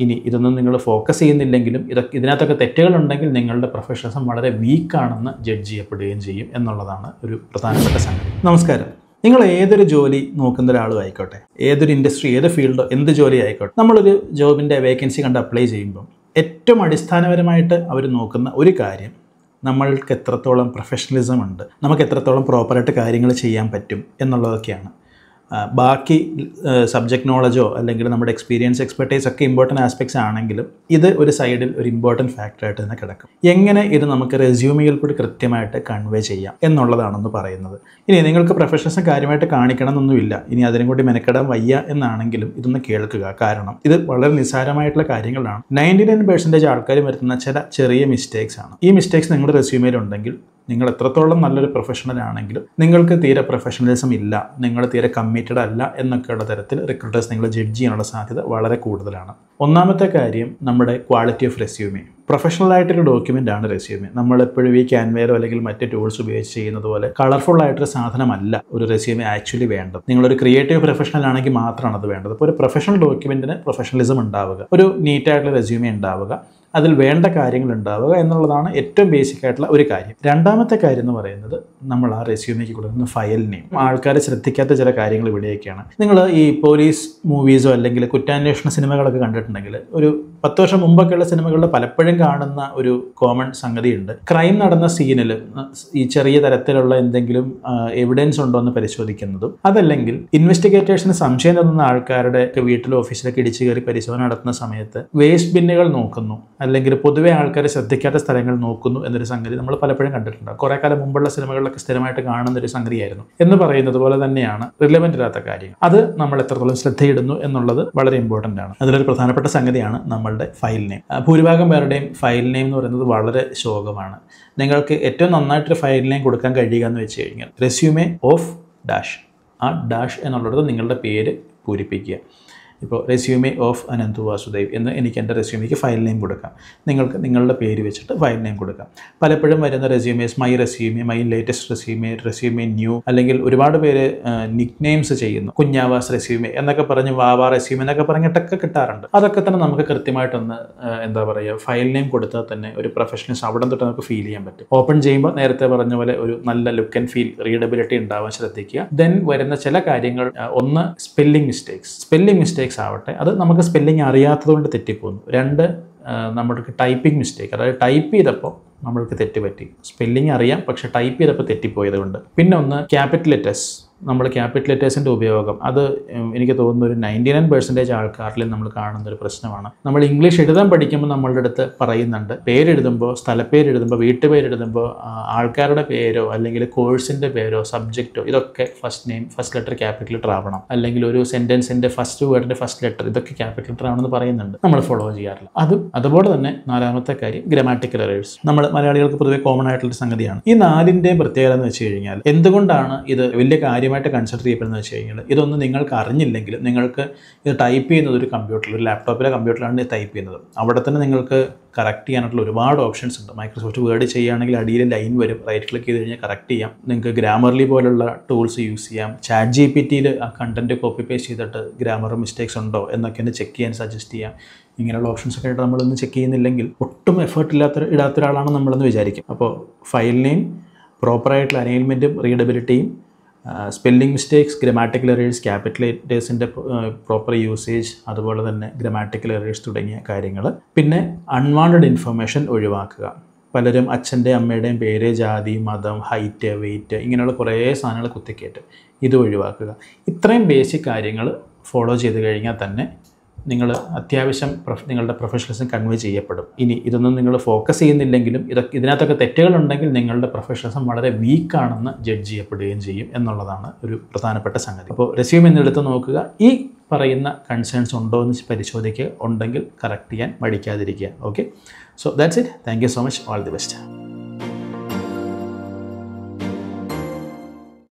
ഇനി ഇതൊന്നും നിങ്ങൾ ഫോക്കസ് ചെയ്യുന്നില്ലെങ്കിലും ഇതൊക്കെ ഇതിനകത്തൊക്കെ തെറ്റുകളുണ്ടെങ്കിൽ നിങ്ങളുടെ പ്രൊഫഷണലിസം വളരെ വീക്കാണെന്ന് ജഡ്ജ് ചെയ്യപ്പെടുകയും ചെയ്യും എന്നുള്ളതാണ് ഒരു പ്രധാനപ്പെട്ട സംഗതി നമസ്കാരം നിങ്ങൾ ഏതൊരു ജോലി നോക്കുന്ന ഒരാളും ആയിക്കോട്ടെ ഏതൊരു ഇൻഡസ്ട്രി ഏത് ഫീൽഡോ എന്ത് ജോലി ആയിക്കോട്ടെ നമ്മളൊരു ജോബിൻ്റെ വേക്കൻസി കണ്ട് അപ്ലൈ ചെയ്യുമ്പം ഏറ്റവും അടിസ്ഥാനപരമായിട്ട് അവർ നോക്കുന്ന ഒരു കാര്യം നമ്മൾക്ക് എത്രത്തോളം പ്രൊഫഷണലിസം ഉണ്ട് നമുക്ക് എത്രത്തോളം പ്രോപ്പറായിട്ട് കാര്യങ്ങൾ ചെയ്യാൻ പറ്റും എന്നുള്ളതൊക്കെയാണ് ആ, ബാക്കി സബ്ജക്ട് നോളജോ അല്ലെങ്കിൽ നമ്മുടെ എക്സ്പീരിയൻസ് എക്സ്പെർട്ടൈസ് ഒക്കെ ഇമ്പോർട്ടൻറ്റ് ആസ്പെക്ട്സ് ആണെങ്കിലും ഇത് ഒരു സൈഡിൽ ഒരു ഇമ്പോർട്ടൻറ്റ് ഫാക്ടറായിട്ട് തന്നെ കിടക്കും എങ്ങനെ ഇത് നമുക്ക് റെസ്യൂമിയിൽ കൂടി കൃത്യമായിട്ട് കൺവേ ചെയ്യാം എന്നുള്ളതാണെന്ന് പറയുന്നത് ഇനി നിങ്ങൾക്ക് പ്രൊഫഷണൽസ് കാര്യമായിട്ട് കാണിക്കണം എന്നൊന്നുമില്ല ഇനി അതിനും കൂടി മെനക്കെടാൻ വയ്യ എന്നാണെങ്കിലും ഇതൊന്ന് കേൾക്കുക കാരണം ഇത് വളരെ നിസ്സാരമായിട്ടുള്ള കാര്യങ്ങളാണ് നയൻറ്റി നയൻ പെർസെൻറ്റേജ് ആൾക്കാർ വരുത്തുന്ന ചില ചെറിയ മിസ്റ്റേക്സ് ആണ് ഈ മിസ്റ്റേക്സ് നിങ്ങളുടെ റെസ്യൂമിയിൽ ഉണ്ടെങ്കിൽ നിങ്ങൾ എത്രത്തോളം നല്ലൊരു പ്രൊഫഷണൽ ആണെങ്കിലും നിങ്ങൾക്ക് തീരെ പ്രൊഫഷണലിസം ഇല്ല നിങ്ങൾ തീരെ കമ്മിറ്റഡ് അല്ല എന്നൊക്കെയുള്ള തരത്തിൽ റിക്രൂട്ടേഴ്സ് നിങ്ങൾ ജഡ്ജ് ചെയ്യാനുള്ള സാധ്യത വളരെ കൂടുതലാണ് ഒന്നാമത്തെ കാര്യം നമ്മുടെ ക്വാളിറ്റി ഓഫ് റെസ്യൂമേ പ്രൊഫഷണൽ ആയിട്ടൊരു ഡോക്യുമെൻ്റ് ആണ് റെസ്യൂമേ നമ്മളെപ്പോഴും ഈ ക്യാൻവേരോ അല്ലെങ്കിൽ മറ്റ് ടൂൾസ് ഉപയോഗിച്ച് ചെയ്യുന്നത് പോലെ കളർഫുൾ ആയിട്ടൊരു സാധനമല്ല ഒരു റെസ്യൂമേ ആക്ച്വലി വേണ്ടത് നിങ്ങളൊരു ക്രിയേറ്റീവ് പ്രൊഫഷണൽ ആണെങ്കിൽ മാത്രമാണ് അത് വേണ്ടത് അപ്പോൾ ഒരു പ്രൊഫഷണൽ ഡോക്യുമെൻറ്റിന് പ്രൊഫഷണലിസം ഉണ്ടാവുക ഒരു നീറ്റായിട്ടുള്ള റെസ്യൂമേ ഉണ്ടാവുക അതിൽ വേണ്ട കാര്യങ്ങൾ ഉണ്ടാവുക എന്നുള്ളതാണ് ഏറ്റവും ബേസിക് ആയിട്ടുള്ള ഒരു കാര്യം രണ്ടാമത്തെ കാര്യം എന്ന് പറയുന്നത് നമ്മൾ ആ റെസ്യൂമേക്ക് കൊടുക്കുന്ന ഫയൽ നെയിം ആൾക്കാർ ശ്രദ്ധിക്കാത്ത ചില കാര്യങ്ങൾ ഇവിടെയൊക്കെയാണ് നിങ്ങൾ ഈ പോലീസ് മൂവീസോ അല്ലെങ്കിൽ കുറ്റാന്വേഷണ സിനിമകളൊക്കെ കണ്ടിട്ടുണ്ടെങ്കിൽ ഒരു പത്ത് വർഷം മുമ്പൊക്കെയുള്ള സിനിമകളിൽ പലപ്പോഴും കാണുന്ന ഒരു കോമൺ സംഗതിയുണ്ട് ക്രൈം നടന്ന സീനിൽ ഈ ചെറിയ തരത്തിലുള്ള എന്തെങ്കിലും എവിഡൻസ് ഉണ്ടോ എന്ന് പരിശോധിക്കുന്നതും അതല്ലെങ്കിൽ ഇൻവെസ്റ്റിഗേറ്റേഴ്സിന് സംശയം തോന്നുന്ന ആൾക്കാരുടെ വീട്ടിലോ ഓഫീസിലൊക്കെ ഇടിച്ചു കയറി പരിശോധന നടത്തുന്ന സമയത്ത് വേസ്റ്റ് ബിന്നുകൾ നോക്കുന്നു അല്ലെങ്കിൽ പൊതുവെ ആൾക്കാർ ശ്രദ്ധിക്കാത്ത സ്ഥലങ്ങൾ നോക്കുന്നു എന്നൊരു സംഗതി നമ്മൾ പലപ്പോഴും കണ്ടിട്ടുണ്ട് കുറേ കാലം മുമ്പുള്ള സിനിമകളിലൊക്കെ സ്ഥിരമായിട്ട് കാണുന്ന ഒരു സംഗതിയായിരുന്നു എന്ന് പറയുന്നത് പോലെ തന്നെയാണ് റിലവൻ്റ് ഇല്ലാത്ത കാര്യം അത് നമ്മൾ എത്രത്തോളം ശ്രദ്ധയിടുന്നു എന്നുള്ളത് വളരെ ഇമ്പോർട്ടൻ്റ് ആണ് അതിലൊരു പ്രധാനപ്പെട്ട സംഗതിയാണ് നമ്മളുടെ ഫയൽ നെയിം ആ, ഭൂരിഭാഗം പേരുടെയും ഫയൽ നെയിം എന്ന് പറയുന്നത് വളരെ ശോകമാണ് നിങ്ങൾക്ക് ഏറ്റവും നന്നായിട്ടൊരു ഫയൽ നെയിം കൊടുക്കാൻ കഴിയുക എന്ന് വെച്ച് കഴിഞ്ഞാൽ റെസ്യൂമേ ഓഫ് ഡാഷ് ആ ഡാഷ് എന്നുള്ളത് നിങ്ങളുടെ പേര് പൂരിപ്പിക്കുക ഇപ്പോൾ റെസ്യൂമേ ഓഫ് അനന്തു വാസുദേവ് എന്ന് എനിക്ക് എൻ്റെ റെസ്യൂമേക്ക് ഫയൽ നെയിം കൊടുക്കാം നിങ്ങൾക്ക് നിങ്ങളുടെ പേര് വെച്ചിട്ട് ഫയൽ നെയിം കൊടുക്കാം പലപ്പോഴും വരുന്ന resumes my resume my latest resume resume new അല്ലെങ്കിൽ ഒരുപാട് പേര് നിക് നെയിംസ് ചെയ്യുന്നു കുഞ്ഞാവാസ് റെസ്യൂമേ എന്നൊക്കെ പറഞ്ഞ് വാവാ റെസ്യൂമേ എന്നൊക്കെ പറഞ്ഞിട്ടൊക്കെ കിട്ടാറുണ്ട് അതൊക്കെ തന്നെ നമുക്ക് കൃത്യമായിട്ടൊന്ന് ആ, എന്താ പറയുക ഫയൽ നെയിം കൊടുത്താൽ തന്നെ ഒരു പ്രൊഫഷണൽസ് അവിടെ തൊട്ട് നമുക്ക് ഫീൽ ചെയ്യാൻ പറ്റും ഓപ്പൺ ചെയ്യുമ്പോൾ നേരത്തെ പറഞ്ഞ പോലെ ഒരു നല്ല ലുക്ക് ആൻഡ് ഫീൽ റീഡബിലിറ്റി ഉണ്ടാവാൻ ശ്രദ്ധിക്കുക ദെൻ വരുന്ന ചില കാര്യങ്ങൾ ആ, ഒന്ന് സ്പെല്ലിംഗ് മിസ്റ്റേക്സ് സ്പെല്ലിംഗ് മിസ്റ്റേക്സ് ആവട്ടെ അത് നമുക്ക് സ്പെല്ലിംഗ് അറിയാത്തതുകൊണ്ട് തെറ്റിപ്പോകുന്നു രണ്ട് ആ, നമ്മൾക്ക് ടൈപ്പിംഗ് മിസ്റ്റേക്ക് അതായത് ടൈപ്പ് ചെയ്തപ്പോൾ നമ്മൾക്ക് തെറ്റുപറ്റി സ്പെല്ലിംഗ് അറിയാം പക്ഷെ ടൈപ്പ് ചെയ്തപ്പോൾ തെറ്റിപ്പോയത് കൊണ്ട് പിന്നെ ഒന്ന് ക്യാപിറ്റൽ ലെറ്റേഴ്സ് നമ്മൾ ക്യാപിറ്റൽ ലെറ്റേഴ്സിൻ്റെ ഉപയോഗം അത് ഉം, എനിക്ക് തോന്നുന്നു ഒരു നയൻറ്റി നയൻ പെർസെൻറ്റേജ് ആൾക്കാരിൽ നമ്മൾ കാണുന്ന ഒരു പ്രശ്നമാണ് നമ്മൾ ഇംഗ്ലീഷ് എഴുതാൻ പഠിക്കുമ്പോൾ നമ്മളുടെ അടുത്ത് പറയുന്നുണ്ട് പേരെഴുതുമ്പോൾ സ്ഥലപ്പേര് എഴുതുമ്പോൾ വീട്ടുപേര് എഴുതുമ്പോൾ ആ, ആൾക്കാരുടെ പേരോ അല്ലെങ്കിൽ കോഴ്സിൻ്റെ പേരോ സബ്ജക്റ്റോ ഇതൊക്കെ first name first letter capital letter ആവണം അല്ലെങ്കിൽ ഒരു സെൻറ്റൻസിൻ്റെ ഫസ്റ്റ് വേർഡിൻ്റെ ഫസ്റ്റ് ലെറ്റർ ഇതൊക്കെ ക്യാപിറ്റൽ ലെറ്റർ ആണെന്ന് പറയുന്നുണ്ട് നമ്മൾ ഫോളോ ചെയ്യാറില്ല അതും അതുപോലെ തന്നെ നാലാമത്തെ കാര്യം ഗ്രാമാറ്റിക്കൽ എറേഴ്സ് നമ്മൾ മലയാളികൾക്ക് പൊതുവെ കോമൺ ആയിട്ടുള്ള സംഗതിയാണ് ഈ നാലിൻ്റെയും പ്രത്യേകത എന്ന് വെച്ച് കഴിഞ്ഞാൽ എന്തുകൊണ്ടാണ് ഇത് വലിയ കാര്യമായിട്ട് കൺസിഡർ ചെയ്യപ്പെടുന്നത് വെച്ച് കഴിഞ്ഞാൽ ഇതൊന്നും നിങ്ങൾക്ക് അറിഞ്ഞില്ലെങ്കിൽ നിങ്ങൾക്ക് ഇത് ടൈപ്പ് ചെയ്യുന്നത് ഒരു കമ്പ്യൂട്ടറിൽ ഒരു ലാപ്ടോപ്പിലെ കമ്പ്യൂട്ടറിലാണ് ടൈപ്പ് ചെയ്യുന്നത് അവിടെ തന്നെ നിങ്ങൾക്ക് കറക്റ്റ് ചെയ്യാനായിട്ടുള്ള ഒരുപാട് ഓപ്ഷൻസ് ഉണ്ട് മൈക്രോസോഫ്റ്റ് വേർഡ് ചെയ്യുകയാണെങ്കിൽ അടിയിൽ ലൈൻ വരും റൈറ്റ് ക്ലിക്ക് ചെയ്ത് കഴിഞ്ഞാൽ കറക്റ്റ് ചെയ്യാം നിങ്ങൾക്ക് ഗ്രാമർലി പോലുള്ള ടൂൾസ് യൂസ് ചെയ്യാം ചാറ്റ് ജി പി ടിയിൽ ആ കണ്ടന്റ് കോപ്പി പേസ്റ്റ് ചെയ്തിട്ട് ഗ്രാമർ മിസ്റ്റേക്സ് ഉണ്ടോ എന്നൊക്കെ ഒന്ന് ചെക്ക് ചെയ്യാൻ സജസ്റ്റ് ചെയ്യാം ഇങ്ങനെയുള്ള ഓപ്ഷൻസ് ഒക്കെ ആയിട്ട് നമ്മളൊന്ന് ചെക്ക് ചെയ്യുന്നില്ലെങ്കിൽ ഒട്ടും എഫേർട്ട് ഇല്ലാത്ത ഇടാത്ത ഒരാളാണ് നമ്മളെന്ന് വിചാരിക്കും അപ്പോൾ ഫയലിനെയും പ്രോപ്പറായിട്ടുള്ള അലൈൻമെൻറ്റും റീഡബിലിറ്റിയും spelling mistakes grammatical errors capital ലെറ്റേഴ്സിൻ്റെ പ്രോപ്പർ യൂസേജ് അതുപോലെ തന്നെ ഗ്രമാറ്റിക്കൽ എറേഴ്സ് തുടങ്ങിയ കാര്യങ്ങൾ പിന്നെ അൺവാണ്ടഡ് ഇൻഫർമേഷൻ ഒഴിവാക്കുക പലരും അച്ഛൻ്റെ അമ്മയുടെയും പേര് ജാതി മതം ഹൈറ്റ് വെയിറ്റ് ഇങ്ങനെയുള്ള കുറേ സാധനങ്ങൾ കുത്തിക്കയറ്റും ഇത് ഒഴിവാക്കുക ഇത്രയും ബേസിക് കാര്യങ്ങൾ ഫോളോ ചെയ്ത് കഴിഞ്ഞാൽ തന്നെ നിങ്ങൾ അത്യാവശ്യം പ്രൊഫ് നിങ്ങളുടെ പ്രൊഫഷണലിസം കൺവേ ചെയ്യപ്പെടും ഇനി ഇതൊന്നും നിങ്ങൾ ഫോക്കസ് ചെയ്യുന്നില്ലെങ്കിലും ഇതൊക്കെ ഇതിനകത്തൊക്കെ തെറ്റുകളുണ്ടെങ്കിൽ നിങ്ങളുടെ പ്രൊഫഷണലിസം വളരെ വീക്കാണെന്ന് ജഡ്ജ് ചെയ്യപ്പെടുകയും ചെയ്യും എന്നുള്ളതാണ് ഒരു പ്രധാനപ്പെട്ട സംഗതി അപ്പോൾ റെസ്യൂം എന്നെടുത്ത് നോക്കുക ഈ പറയുന്ന കൺസേൺസ് ഉണ്ടോ എന്ന് പരിശോധിക്കുക ഉണ്ടെങ്കിൽ കറക്റ്റ് ചെയ്യാൻ മടിക്കാതിരിക്കുക okay so that's it thank you so much all the best